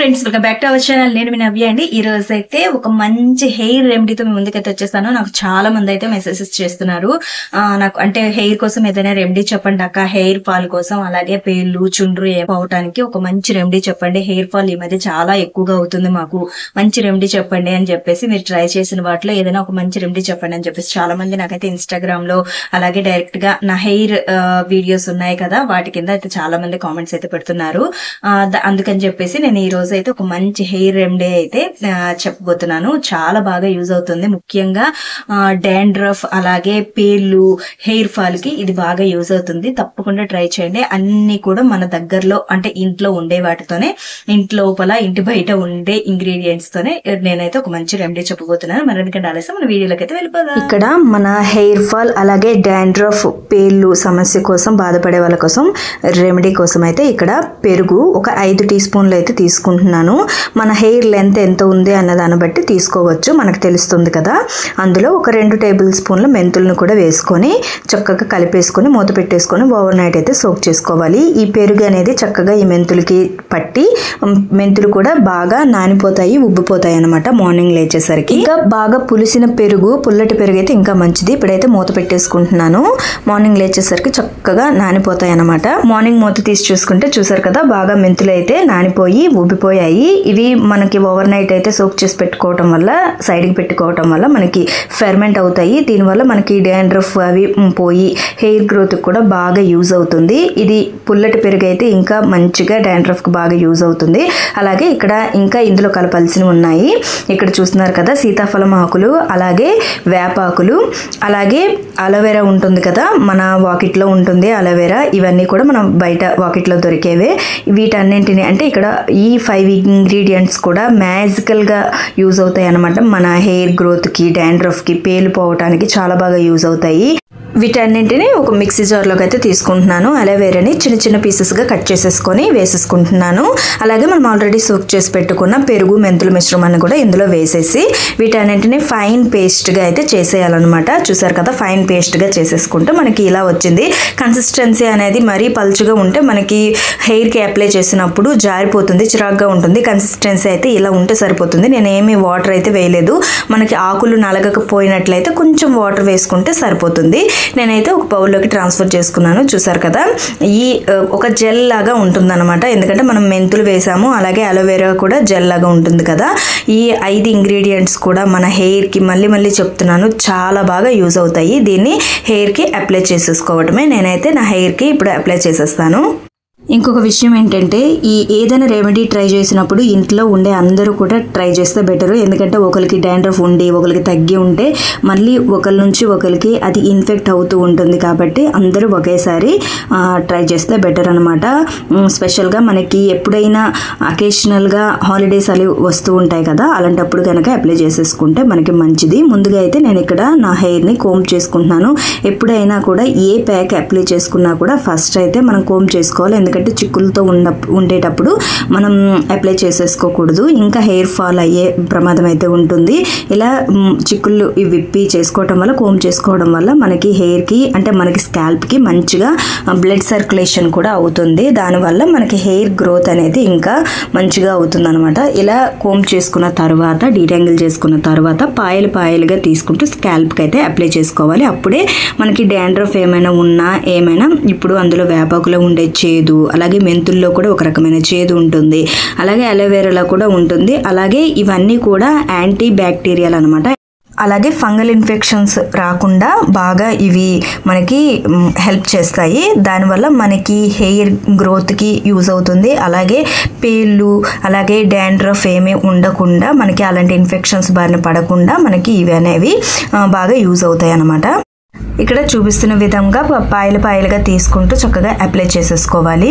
friends welcome back to our channel నేను మీ నవ్య అండి ఈ రోజు అయితే ఒక మంచి హెయిర్ రెమెడీతో మీ ముందుకైతే వచ్చేస్తాను నాకు చాలా మంది అయితే మెసేజెస్ చేస్తున్నారు ఆ, నాకు అంటే హెయిర్ కోసం ఏదైనా రెమెడీ చెప్పండి అక్క హెయిర్ ఫాల్ కోసం అలాగే పేర్లు చుండ్రు ఏమవటానికి ఒక మంచి రెమెడీ చెప్పండి హెయిర్ ఫాల్ ఈ మధ్య చాలా ఎక్కువగా అవుతుంది మాకు మంచి రెమెడీ చెప్పండి అని చెప్పేసి మీరు ట్రై చేసిన వాటిలో ఏదైనా ఒక మంచి రెమెడీ చెప్పండి అని చెప్పేసి చాలా మంది నాకైతే ఇన్స్టాగ్రామ్ లో అలాగే డైరెక్ట్ గా నా హెయిర్ వీడియోస్ ఉన్నాయి కదా వాటి కింద అయితే చాలా మంది కామెంట్స్ అయితే పెడుతున్నారు ఆ, ద- అందుకని చెప్పేసి నేను ఈ రోజు అయితే ఒక మంచి హెయిర్ రెమెడీ అయితే ఆ, చెప్పబోతున్నాను చాలా బాగా యూజ్ అవుతుంది ముఖ్యంగా డాండ్రఫ్ అలాగే పేర్లు హెయిర్ ఫాల్ కి ఇది బాగా యూజ్ అవుతుంది తప్పకుండా ట్రై చేయండి అన్ని కూడా మన దగ్గరలో అంటే ఇంట్లో ఉండే వాటితోనే ఇంటి లోపల ఇంటి బయట ఉండే ఇంగ్రీడియంట్స్ తోనే నేనైతే ఒక మంచి రెమెడీ చెప్పబోతున్నాను మరి ఎందుకంటే ఆలస్యం మన వీడియోలోకి అయితే వెళ్ళిపోదాం ఇక్కడ మన హెయిర్ ఫాల్ అలాగే డాండ్రఫ్ పేర్లు సమస్య కోసం బాధపడే వాళ్ళ కోసం రెమెడీ కోసం అయితే ఇక్కడ పెరుగు ఒక ఐదు టీ స్పూన్లు అయితే తీసుకుంటున్నాను మన హెయిర్ లెంత్ ఎంత ఉంది అన్న దాన్ని బట్టి తీసుకోవచ్చు మనకు తెలుస్తుంది కదా అందులో ఒక రెండు టేబుల్ స్పూన్ల మెంతులను కూడా వేసుకొని చక్కగా కలిపేసుకొని మూత పెట్టేసుకొని ఓవర్ నైట్ అయితే సోక్ చేసుకోవాలి ఈ పెరుగు అనేది చక్కగా ఈ మెంతులకి పట్టి ఉమ్, మెంతులు కూడా బాగా నానిపోతాయి ఉబ్బిపోతాయి అనమాట మార్నింగ్ లేచేసరికి ఇంకా బాగా పులిసిన పెరుగు పుల్లటి పెరుగు అయితే ఇంకా మంచిది ఇప్పుడైతే మూత పెట్టేసుకుంటున్నాను మార్నింగ్ లేచేసరికి చక్కగా నానిపోతాయి అనమాట మార్నింగ్ మూత తీసి చూసుకుంటే చూసారు కదా బాగా మెంతులు అయితే నానిపోయి ఉబ్బిపోయాయి ఇవి మనకి ఓవర్ నైట్ అయితే సోక్ చేసి పెట్టుకోవటం వల్ల సైడ్కి పెట్టుకోవటం వల్ల మనకి ఫెర్మెంట్ అవుతాయి దీనివల్ల మనకి డాండ్రఫ్ అవి ఉమ్, పోయి హెయిర్ గ్రోత్ కూడా బాగా యూజ్ అవుతుంది ఇది పుల్లటి పెరుగు అయితే ఇంకా మంచిగా డాండ్రఫ్ కి బాగా యూజ్ అవుతుంది అలాగే ఇక్కడ ఇంకా ఇందులో కలపాల్సినవి ఉన్నాయి ఇక్కడ చూస్తున్నారు కదా సీతాఫలం ఆకులు అలాగే వేపాకులు అలాగే అలోవెరా ఉంటుంది కదా మన వాకిట్లో ఉంటుంది అలోవెరా ఇవన్నీ కూడా మనం బయట వాకిట్లో దొరికేవే వీటన్నింటిని అంటే ఇక్కడ ఈ ఫైవ్ ఇంగ్రీడియంట్స్ కూడా మ్యాజికల్గా యూజ్ అవుతాయి అన్నమాట మన హెయిర్ గ్రోత్కి డాండ్రఫ్కి పేలు పోవటానికి చాలా బాగా యూజ్ అవుతాయి వీటన్నింటిని ఒక మిక్సీ జార్లోకి అయితే తీసుకుంటున్నాను అలోవేరాని చిన్న చిన్న పీసెస్గా కట్ చేసేసుకొని వేసేసుకుంటున్నాను అలాగే మనం ఆల్రెడీ సోక్ చేసి పెట్టుకున్న పెరుగు మెంతుల మిశ్రమాన్ని కూడా ఇందులో వేసేసి వీటన్నింటిని ఫైన్ పేస్ట్గా అయితే చేసేయాలన్నమాట చూసారు కదా ఫైన్ పేస్ట్గా చేసేసుకుంటే మనకి ఇలా వచ్చింది కన్సిస్టెన్సీ అనేది మరీ పలుచుగా ఉంటే మనకి హెయిర్కి అప్లై చేసినప్పుడు జారిపోతుంది చిరాగ్గా ఉంటుంది కన్సిస్టెన్సీ అయితే ఇలా ఉంటే సరిపోతుంది నేను ఏమీ వాటర్ అయితే వేయలేదు మనకి ఆకులు నలగకపోయినట్లయితే కొంచెం వాటర్ వేసుకుంటే సరిపోతుంది నేనైతే ఒక బౌల్లోకి ట్రాన్స్ఫర్ చేసుకున్నాను చూసారు కదా ఈ ఆ, ఒక జెల్ లాగా ఉంటుందన్నమాట ఎందుకంటే మనం మెంతులు వేసాము అలాగే అలోవెరా కూడా జెల్ లాగా ఉంటుంది కదా ఈ ఐదు ఇంగ్రీడియంట్స్ కూడా మన హెయిర్కి మళ్ళీ మళ్ళీ చెప్తున్నాను చాలా బాగా యూజ్ అవుతాయి దీన్ని హెయిర్కి అప్లై చేసేసుకోవటమే నేనైతే నా హెయిర్కి ఇప్పుడు అప్లై చేసేస్తాను ఇంకొక విషయం ఏంటంటే ఈ ఏదైనా రెమెడీ ట్రై చేసినప్పుడు ఇంట్లో ఉండే అందరూ కూడా ట్రై చేస్తే బెటర్ ఎందుకంటే ఒకరికి డాండ్రఫ్ ఉండి ఒకరికి తగ్గి ఉంటే మళ్ళీ ఒకరి నుంచి ఒకరికి అది ఇన్ఫెక్ట్ అవుతూ ఉంటుంది కాబట్టి అందరూ ఒకేసారి ఆ, ట్రై చేస్తే బెటర్ అనమాట స్పెషల్గా మనకి ఎప్పుడైనా అకేషనల్గా హాలిడేస్ అవి వస్తూ ఉంటాయి కదా అలాంటప్పుడు కనుక అప్లై చేసేసుకుంటే మనకి మంచిది ముందుగా అయితే నేను ఇక్కడ నా హెయిర్ని కోమ్ చేసుకుంటున్నాను ఎప్పుడైనా కూడా ఏ ప్యాక్ అప్లై చేసుకున్నా కూడా ఫస్ట్ అయితే మనం కోమ్ చేసుకోవాలి ఎందుకంటే చిక్కులతో ఉన్న ఉండేటప్పుడు మనం అప్లై చేసేసుకోకూడదు ఇంకా హెయిర్ ఫాల్ అయ్యే ప్రమాదం అయితే ఉంటుంది ఇలా మ్, చిక్కులు ఇవి విప్పి చేసుకోవటం వల్ల కోమ్ చేసుకోవడం వల్ల మనకి హెయిర్కి అంటే మనకి స్కాల్ప్కి మంచిగా బ్లడ్ సర్క్యులేషన్ కూడా అవుతుంది దానివల్ల మనకి హెయిర్ గ్రోత్ అనేది ఇంకా మంచిగా అవుతుంది అనమాట ఇలా కోమ్ చేసుకున్న తర్వాత డీటాంగిల్ చేసుకున్న తర్వాత పాయలు పాయలుగా తీసుకుంటూ స్కాల్ప్కి అయితే అప్లై చేసుకోవాలి అప్పుడే మనకి డాండ్రఫ్ ఏమైనా ఉన్నా ఏమైనా ఇప్పుడు అందులో వేపాకులో ఉండే చేదు అలాగే మెంతుల్లో కూడా ఒక రకమైన చేదు ఉంటుంది అలాగే అలోవేరాలో కూడా ఉంటుంది అలాగే ఇవన్నీ కూడా యాంటీ బ్యాక్టీరియల్ అనమాట అలాగే ఫంగల్ ఇన్ఫెక్షన్స్ రాకుండా బాగా ఇవి మనకి మ్, హెల్ప్ చేస్తాయి దానివల్ల మనకి హెయిర్ గ్రోత్కి యూజ్ అవుతుంది అలాగే పేళ్ళు అలాగే డాండ్రఫ్ ఏమీ ఉండకుండా మనకి అలాంటి ఇన్ఫెక్షన్స్ బారిన పడకుండా మనకి ఇవి అనేవి ఆ, బాగా యూజ్ అవుతాయి అన్నమాట ఇక్కడ చూపిస్తున్న విధంగా పాయలు పాయలుగా తీసుకుంటూ చక్కగా అప్లై చేసేసుకోవాలి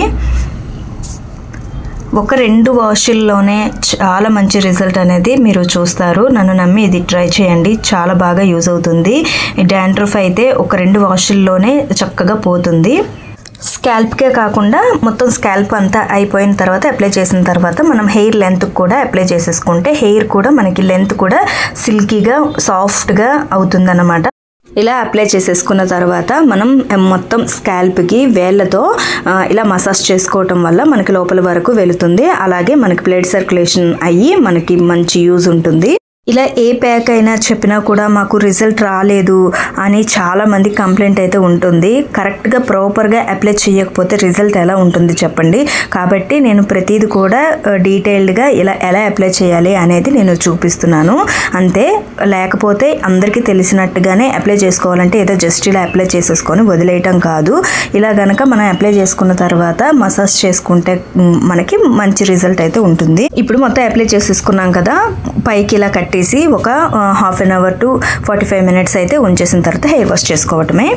ఒక రెండు వాషుల్లోనే చాలా మంచి రిజల్ట్ అనేది మీరు చూస్తారు నన్ను నమ్మి ఇది ట్రై చేయండి చాలా బాగా యూజ్ అవుతుంది డాండ్రఫ్ అయితే ఒక రెండు వాషుల్లోనే చక్కగా పోతుంది స్కాల్ప్కే కాకుండా మొత్తం స్కాల్ప్ అంతా అయిపోయిన తర్వాత అప్లై చేసిన తర్వాత మనం హెయిర్ లెంత్ కూడా అప్లై చేసేసుకుంటే హెయిర్ కూడా మనకి లెంత్ కూడా సిల్కీగా సాఫ్ట్గా అవుతుందన్నమాట ఇలా అప్లై చేసేసుకున్న తర్వాత మనం మొత్తం స్కాల్ప్కి వేళ్ళతో ఆ, ఇలా మసాజ్ చేసుకోవటం వల్ల మనకి లోపల వరకు వెళుతుంది అలాగే మనకి బ్లడ్ సర్క్యులేషన్ అయ్యి మనకి మంచి యూజ్ ఉంటుంది ఇలా ఏ ప్యాక్ అయినా చెప్పినా కూడా మాకు రిజల్ట్ రాలేదు అని చాలా మంది కంప్లైంట్ అయితే ఉంటుంది కరెక్ట్గా ప్రాపర్గా అప్లై చేయకపోతే రిజల్ట్ ఎలా ఉంటుంది చెప్పండి కాబట్టి నేను ప్రతిదీ కూడా డీటెయిల్డ్గా ఇలా ఎలా అప్లై చేయాలి అనేది నేను చూపిస్తున్నాను అంతే లేకపోతే అందరికీ తెలిసినట్టుగానే అప్లై చేసుకోవాలంటే ఏదో జస్ట్ ఇలా అప్లై చేసేసుకొని వదిలేయటం కాదు ఇలా గనక మనం అప్లై చేసుకున్న తర్వాత మసాజ్ చేసుకుంటే మ్, మనకి మంచి రిజల్ట్ అయితే ఉంటుంది ఇప్పుడు మొత్తం అప్లై చేసేసుకున్నాం కదా పైకి ఇలా కట్టేసి ఒక half an hour to forty five minutes అయితే ఉంచేసిన తర్వాత హెయిర్ వాష్ చేసుకోవటమే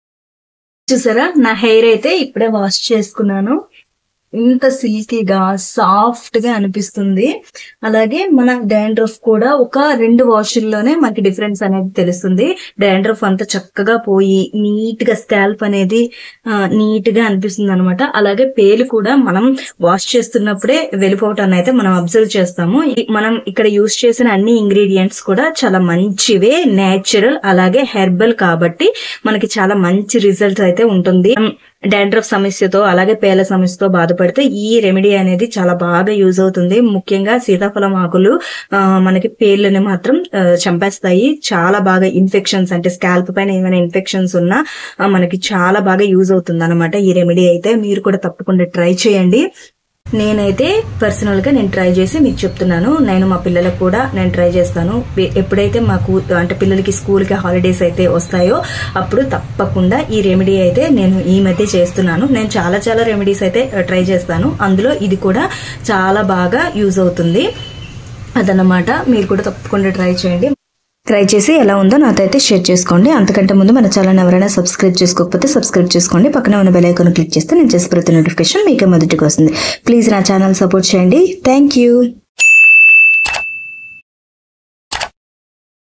చూసారా నా హెయిర్ అయితే ఇప్పుడే వాష్ చేసుకున్నాను ఇంత సిల్కీగా సాఫ్ట్ గా అనిపిస్తుంది అలాగే మన డాండ్రఫ్ కూడా ఒక రెండు వాషుల్లోనే మనకి డిఫరెన్స్ అనేది తెలుస్తుంది డాండ్రఫ్ అంతా చక్కగా పోయి నీట్ గా స్కాల్ప్ అనేది నీట్ గా అనిపిస్తుంది అనమాట అలాగే పేలు కూడా మనం వాష్ చేస్తున్నప్పుడే వెళ్ళిపోవటాన్ని అయితే మనం అబ్జర్వ్ చేస్తాము ఈ- మనం ఇక్కడ యూస్ చేసిన అన్ని ఇంగ్రీడియంట్స్ కూడా చాలా మంచివే నేచురల్ అలాగే హెర్బల్ కాబట్టి మనకి చాలా మంచి రిజల్ట్ అయితే ఉంటుంది డాండ్రఫ్ సమస్యతో అలాగే పేల సమస్యతో బాధపడితే ఈ రెమెడీ అనేది చాలా బాగా యూజ్ అవుతుంది ముఖ్యంగా సీతాఫలం ఆకులు ఆ, మనకి పేర్లని మాత్రం ఆ, చంపేస్తాయి చాలా బాగా ఇన్ఫెక్షన్స్ అంటే స్కాల్ప్ పైన ఏమైనా ఇన్ఫెక్షన్స్ ఉన్నా ఆ, మనకి చాలా బాగా యూజ్ అవుతుంది అనమాట ఈ రెమెడీ అయితే మీరు కూడా తప్పకుండా ట్రై చేయండి నేనైతే పర్సనల్ గా నేను ట్రై చేసి మీకు చెప్తున్నాను నేను మా పిల్లలకు కూడా నేను ట్రై చేస్తాను ఎ- ఎప్పుడైతే మాకు అంటే పిల్లలకి స్కూల్ కి హాలిడేస్ అయితే వస్తాయో అప్పుడు తప్పకుండా ఈ రెమెడీ అయితే నేను ఈ మధ్య చేస్తున్నాను నేను చాలా చాలా రెమెడీస్ అయితే ట్రై చేస్తాను అందులో ఇది కూడా చాలా బాగా యూజ్ అవుతుంది అదన్నమాట మీరు కూడా తప్పకుండా ట్రై చేయండి ట్రై చేసి ఎలా ఉందో నాతో అయితే షేర్ చేసుకోండి అంతకంటే ముందు మన ఛానల్ ఎవరైనా సబ్స్క్రైబ్ చేసుకోకపోతే సబ్స్క్రైబ్ చేసుకోండి పక్కన ఉన్న బెల్ ఐకాన్ క్లిక్ చేస్తే నేను చేసే ప్రతి నోటిఫికేషన్ మీకే మొదటికి వస్తుంది ప్లీజ్ నా ఛానల్ సపోర్ట్ చేయండి థ్యాంక్ యూ